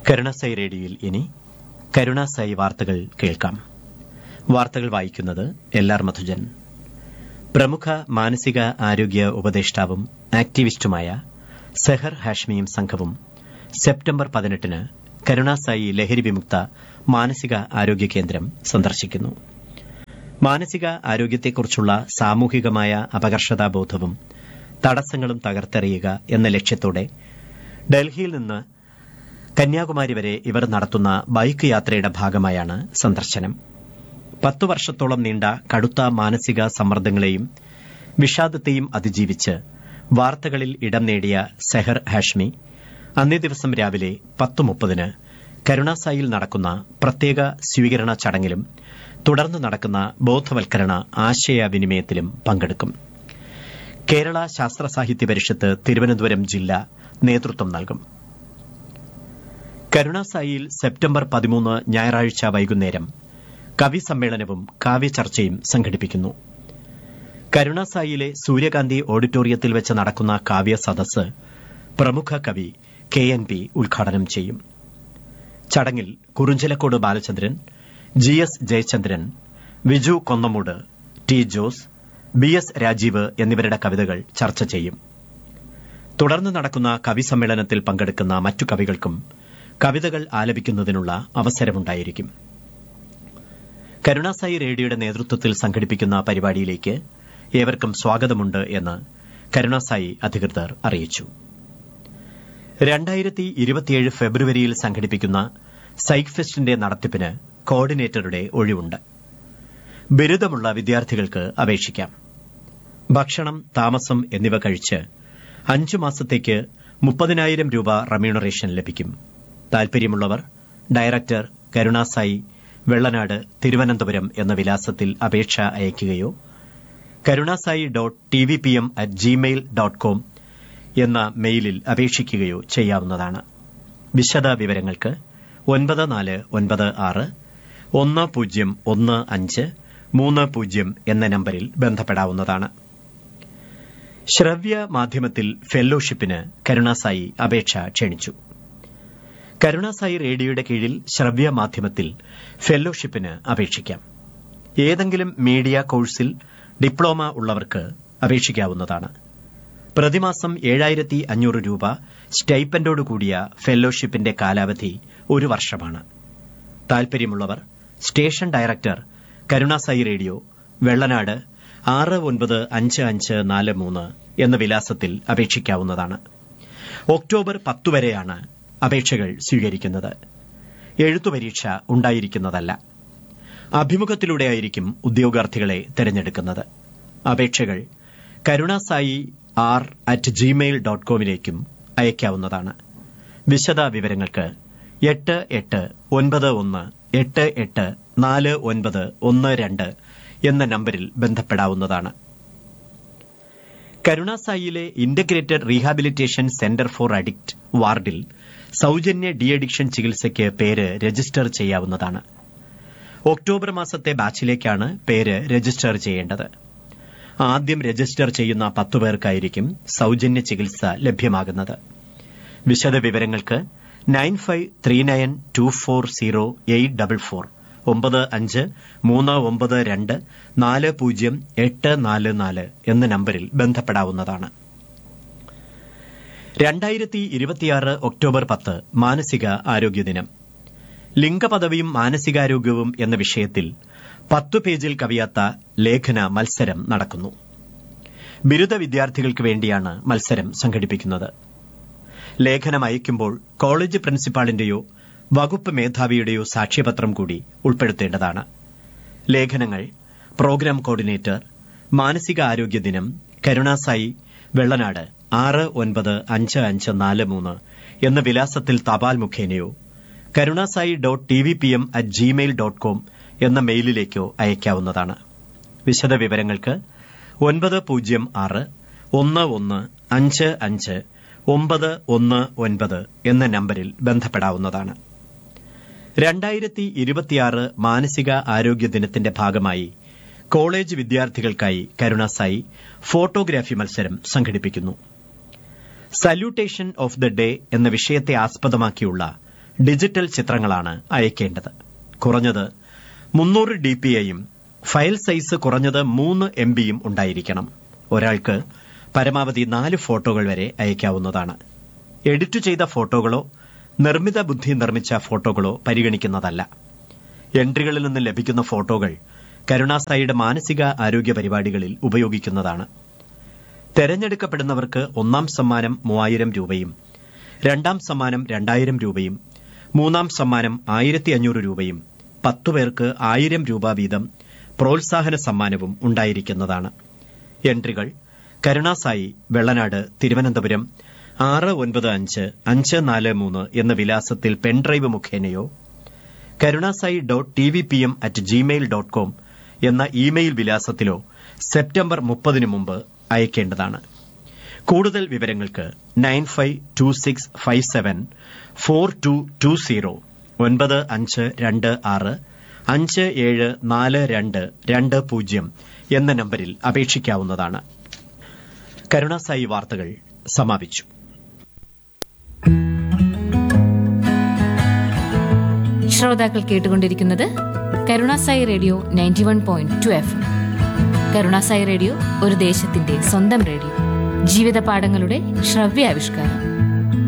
കരുണാസായി റേഡിയോയിൽ ഇനി കരുണാസായി വാർത്തകൾ കേൾക്കാം വാർത്തകൾ വായിക്കുന്നത് എൽ ആർ മധുജൻ പ്രമുഖ മാനസിക ആരോഗ്യ ഉപദേഷ്ടാവും ആക്ടിവിസ്റ്റുമായ സെഹർ ഹാഷ്മിയും സംഘവും സെപ്റ്റംബർ പതിനെട്ടിന് കരുണാസായി ലഹരി വിമുക്ത മാനസിക ആരോഗ്യ കേന്ദ്രം സന്ദർശിക്കുന്നു മാനസിക ആരോഗ്യത്തെക്കുറിച്ചുള്ള സാമൂഹികമായ അപകർഷതാബോധവും തടസ്സങ്ങളും തകർത്തെറിയുക എന്ന ലക്ഷ്യത്തോടെ ഡൽഹിയിൽ നിന്ന് കന്യാകുമാരി വരെ ഇവർ നടത്തുന്ന ബൈക്ക് യാത്രയുടെ ഭാഗമായാണ് സന്ദർശനം പത്തു വർഷത്തോളം നീണ്ട കടുത്ത മാനസിക സമ്മർദ്ദങ്ങളെയും വിഷാദത്തെയും അതിജീവിച്ച് വാർത്തകളിൽ ഇടം നേടിയ സെഹർ ഹാഷ്മി അന്നേ ദിവസം രാവിലെ പത്ത് മുപ്പതിന് കരുണാസായിൽ നടക്കുന്ന പ്രത്യേക സ്വീകരണ ചടങ്ങിലും തുടർന്ന് നടക്കുന്ന ബോധവൽക്കരണ ആശയവിനിമയത്തിലും പങ്കെടുക്കും കേരള ശാസ്ത്ര സാഹിത്യ പരിഷത്ത് തിരുവനന്തപുരം ജില്ല നേതൃത്വം നൽകും കരുണാസായിയിൽ സെപ്റ്റംബർ പതിമൂന്ന് ഞായറാഴ്ച വൈകുന്നേരം കവി സമ്മേളനവും കാവ്യചർച്ചയും സംഘടിപ്പിക്കുന്നു കരുണാസായിലെ സൂര്യകാന്തി ഓഡിറ്റോറിയത്തിൽ വെച്ച് നടക്കുന്ന കാവ്യ സദസ് പ്രമുഖ കവി കെ എൻ പി ഉദ്ഘാടനം ചെയ്യും ചടങ്ങിൽ Kurunchalakode Balachandran G S Jayachandran Viju Konnamoodu T Jose B S Rajeev എന്നിവരുടെ കവിതകൾ ചർച്ച ചെയ്യും തുടർന്ന് നടക്കുന്ന കവി സമ്മേളനത്തിൽ പങ്കെടുക്കുന്ന മറ്റു കവികൾക്കും കവിതകൾ ആലപിക്കുന്നതിനുള്ള അവസരമുണ്ടായിരിക്കും കരുണാസായി റേഡിയോയുടെ നേതൃത്വത്തിൽ സംഘടിപ്പിക്കുന്ന പരിപാടിയിലേക്ക് ഏവർക്കും സ്വാഗതമുണ്ട് എന്ന് കരുണാസായി അധികൃതർ അറിയിച്ചു രണ്ടായിരത്തി ഇരുപത്തിയേഴ് ഫെബ്രുവരിയിൽ സംഘടിപ്പിക്കുന്ന സൈക്ക് ഫെസ്റ്റിന്റെ നടത്തിപ്പിന് കോർഡിനേറ്ററുടെ ഒഴിവുണ്ട് ബിരുദമുള്ള വിദ്യാർത്ഥികൾക്ക് അപേക്ഷിക്കാം ഭക്ഷണം താമസം എന്നിവ കഴിച്ച് അഞ്ചു മാസത്തേക്ക് മുപ്പതിനായിരം രൂപ റമ്യൂണറേഷൻ ലഭിക്കും താൽപര്യമുള്ളവർ ഡയറക്ടർ കരുണാസായി വെള്ളനാട് തിരുവനന്തപുരം എന്ന വിലാസത്തിൽ അപേക്ഷ അയയ്ക്കുകയോ Karunasai dot T V P M at Gmail dot com എന്ന മെയിലിൽ അപേക്ഷിക്കുകയോ ചെയ്യാവുന്നതാണ് വിശദ വിവരങ്ങൾക്ക് ഒൻപത് നാല് ഒൻപത് ആറ് ഒന്ന് പൂജ്യം ഒന്ന് അഞ്ച് മൂന്ന് പൂജ്യം എന്ന നമ്പരിൽ ബന്ധപ്പെടാവുന്നതാണ് ശ്രവ്യ മാധ്യമത്തിൽ ഫെല്ലോഷിപ്പിന് കരുണാസായി അപേക്ഷ ക്ഷണിച്ചു കരുണാസായി റേഡിയോയുടെ കീഴിൽ ശ്രവ്യ മാധ്യമത്തിൽ ഫെല്ലോഷിപ്പിന് അപേക്ഷിക്കാം ഏതെങ്കിലും മീഡിയ കോഴ്സിൽ ഡിപ്ലോമ ഉള്ളവർക്ക് അപേക്ഷിക്കാവുന്നതാണ് പ്രതിമാസം ഏഴായിരത്തി അഞ്ഞൂറ് രൂപ സ്റ്റൈപ്പൻഡോടുകൂടിയ ഫെല്ലോഷിപ്പിന്റെ കാലാവധി ഒരു വർഷമാണ് താൽപര്യമുള്ളവർ station director Karunasai radio Vellanad ആറ് ഒൻപത് അഞ്ച് അഞ്ച് നാല് മൂന്ന് എന്ന വിലാസത്തിൽ അപേക്ഷിക്കാവുന്നതാണ് ഒക്ടോബർ പത്ത് വരെയാണ് അപേക്ഷകൾ സ്വീകരിക്കുന്നത് എഴുത്തുപരീക്ഷ ഉണ്ടായിരിക്കുന്നതല്ല അഭിമുഖത്തിലൂടെയായിരിക്കും ഉദ്യോഗാർത്ഥികളെ തെരഞ്ഞെടുക്കുന്നത് അപേക്ഷകൾ Karunasai R at Gmail dot കോമിലേക്കും അയയ്ക്കാവുന്നതാണ് വിശദ വിവരങ്ങൾക്ക് എട്ട് എട്ട് ഒൻപത് ഒന്ന് എട്ട് എട്ട് നാല് ഒൻപത് ഒന്ന് രണ്ട് എന്ന നമ്പരിൽ ബന്ധപ്പെടാവുന്നതാണ് കരുണാസായിയിലെ integrated rehabilitation centre for addict വാർഡിൽ സൌജന്യ ഡി അഡിക്ഷൻ ചികിത്സയ്ക്ക് പേര് രജിസ്റ്റർ ചെയ്യാവുന്നതാണ് ഒക്ടോബർ മാസത്തെ ബാച്ചിലേക്കാണ് പേര് രജിസ്റ്റർ ചെയ്യേണ്ടത് ആദ്യം രജിസ്റ്റർ ചെയ്യുന്ന പത്തു പേർക്കായിരിക്കും സൌജന്യ ചികിത്സ ലഭ്യമാകുന്നത് വിശദ വിവരങ്ങൾക്ക് nine five three nine two four zero eight double four ഒമ്പത് അഞ്ച് മൂന്ന് ഒമ്പത് രണ്ട് നാല് പൂജ്യം എട്ട് നാല് നാല് എന്ന നമ്പരിൽ ബന്ധപ്പെടാവുന്നതാണ് രണ്ടായിരത്തി ഇരുപത്തിയാറ് ഒക്ടോബർ പത്ത് മാനസിക ആരോഗ്യ ദിനം ലിംഗപദവിയും മാനസികാരോഗ്യവും എന്ന വിഷയത്തിൽ പത്തു പേജിൽ കവിയാത്ത ലേഖന മത്സരം നടക്കുന്നു ബിരുദ വിദ്യാർത്ഥികൾക്ക് വേണ്ടിയാണ് മത്സരം സംഘടിപ്പിക്കുന്നത് ലേഖനം അയക്കുമ്പോൾ കോളേജ് പ്രിൻസിപ്പാളിന്റെയോ വകുപ്പ് മേധാവിയുടെയോ സാക്ഷ്യപത്രം കൂടി ഉൾപ്പെടുത്തേണ്ടതാണ് ലേഖനങ്ങൾ പ്രോഗ്രാം കോർഡിനേറ്റർ മാനസിക ആരോഗ്യ ദിനം കരുണാസായി വെള്ളനാട് ആറ് ഒൻപത് അഞ്ച് അഞ്ച് നാല് മൂന്ന് എന്ന വിലാസത്തിൽ തപാൽ മുഖേനയോ Karunasai dot T V P M at Gmail dot com എന്ന മെയിലിലേക്കോ അയയ്ക്കാവുന്നതാണ് വിശദ വിവരങ്ങൾക്ക് ഒൻപത് പൂജ്യം ആറ് ഒന്ന് ഒന്ന് അഞ്ച് അഞ്ച് ഒമ്പത് ഒന്ന് ഒൻപത് എന്ന നമ്പരിൽ ബന്ധപ്പെടാവുന്നതാണ് രണ്ടായിരത്തി ഇരുപത്തിയാറ് മാനസിക ആരോഗ്യ ദിനത്തിന്റെ ഭാഗമായി കോളേജ് വിദ്യാർത്ഥികൾക്കായി കരുണാസായി ഫോട്ടോഗ്രാഫി മത്സരം സംഘടിപ്പിക്കുന്നു സല്യൂട്ടേഷൻ ഓഫ് ദ ഡേ എന്ന വിഷയത്തെ ആസ്പദമാക്കിയുള്ള ഡിജിറ്റൽ ചിത്രങ്ങളാണ് അയക്കേണ്ടത് കുറഞ്ഞത് മുന്നൂറ് ഡി പി ഐയും ഫയൽ സൈസ് കുറഞ്ഞത് മൂന്ന് എം ബിയും ഉണ്ടായിരിക്കണം ഒരാൾക്ക് പരമാവധി നാല് ഫോട്ടോകൾ വരെ അയക്കാവുന്നതാണ് എഡിറ്റ് ചെയ്ത ഫോട്ടോകളോ നിർമ്മിത ബുദ്ധി നിർമ്മിച്ച ഫോട്ടോകളോ പരിഗണിക്കുന്നതല്ല എൻട്രികളിൽ നിന്ന് ലഭിക്കുന്ന ഫോട്ടോകൾ കരുണാസായിയുടെ മാനസിക ആരോഗ്യ പരിപാടികളിൽ ഉപയോഗിക്കുന്നതാണ് തെരഞ്ഞെടുക്കപ്പെടുന്നവർക്ക് ഒന്നാം സമ്മാനം മൂവായിരം രൂപയും രണ്ടാം സമ്മാനം രണ്ടായിരം രൂപയും മൂന്നാം സമ്മാനം ആയിരത്തി അഞ്ഞൂറ് രൂപയും പത്തു പേർക്ക് ആയിരം രൂപ വീതം പ്രോത്സാഹന സമ്മാനവും ഉണ്ടായിരിക്കുന്നതാണ് എൻട്രികൾ കരുണാസായി വെള്ളനാട് തിരുവനന്തപുരം ആറ് ഒൻപത് അഞ്ച് അഞ്ച് നാല് മൂന്ന് എന്ന വിലാസത്തിൽ പെൻഡ്രൈവ് മുഖേനയോ Karunasai dot T V P M at Gmail dot com എന്ന ഇമെയിൽ വിലാസത്തിലോ സെപ്റ്റംബർ മുപ്പതിനു മുമ്പ് അയക്കേണ്ടതാണ് കൂടുതൽ വിവരങ്ങൾക്ക് nine five two six five seven four two two zero ഒൻപത് അഞ്ച് രണ്ട് ആറ് അഞ്ച് ഏഴ് നാല് രണ്ട് രണ്ട് പൂജ്യം എന്ന നമ്പരിൽ അപേക്ഷിക്കാവുന്നതാണ് കരുണാസായി വാർത്തകൾ സമാപിച്ചു ശ്രോതാക്കൾ കേട്ടുകൊണ്ടിരിക്കുന്നത് Karunasai radio ninety one point two F Karunasai radio ഒരു ദേശത്തിന്റെ സ്വന്തം റേഡിയോ ജീവിത പാഠങ്ങളുടെ ശ്രവ്യാവിഷ്കാരം